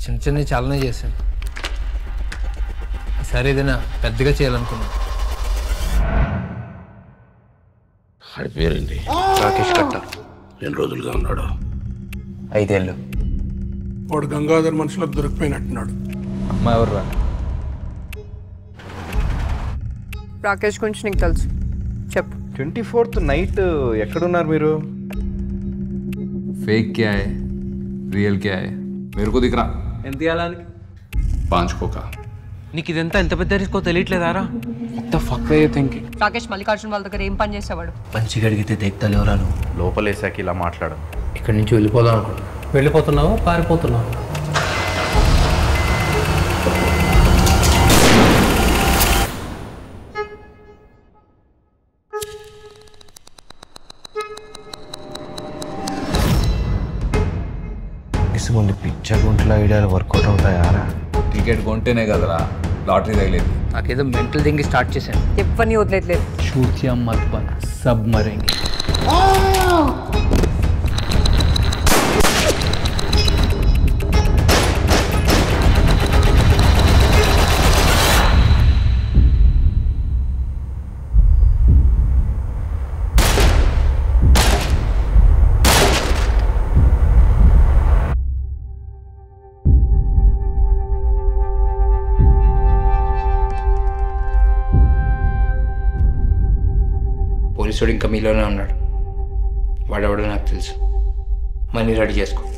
చిన్న చిన్నవి చాలానే చేశాను ఈసారి ఏదైనా పెద్దగా చేయాలనుకున్నాను ఆడి పేరేంటి రాకేష్ కట్ట ఎన్ని రోజులుగా ఉన్నాడు ఐదేళ్ళు వాడు గంగాధర్ మనుషులకు దొరికిపోయినట్టున్నాడు అమ్మ ఎవర్రా రాకేష్ గురించి నీకు తెలుసు చెప్పు ట్వంటీ ఫోర్త్ నైట్ ఎక్కడున్నారు మీరు फेक क्या है रियल क्या है मेरे को दिख रहा ఎంత ఇవ్వాలని పాంచ్ కోక నీకు ఇదంతా ఎంత పెద్ద రిస్కో తెలియట్లేదారా రాకేష్ మల్లికార్జున్ వాళ్ళ దగ్గర ఏం పని చేసేవాడు మంచిగా అడిగితే దేక్తలేవురా నువ్వు లోపలేసాక ఇలా మాట్లాడు ఇక్కడి నుంచి వెళ్ళిపోదాం అనుకున్నాను వెళ్ళిపోతున్నావు పారిపోతున్నావు ఇసుమంది పిచ్చ గుంట్ల ఐడియాలు వర్కౌట్ అవుతాయారా టికెట్ కొంటేనే కదరా లాటరీ తగిలేదు నాకేదో మెంటల్ థింగ్ స్టార్ట్ చేశాను ఎవరిని వదిలేదు छूट किया मत बन सब मरेंगे పోలీసుడు ఇంకా మీలోనే ఉన్నాడు వాడెవడో నాకు తెలుసు మనీ రెడీ చేసుకో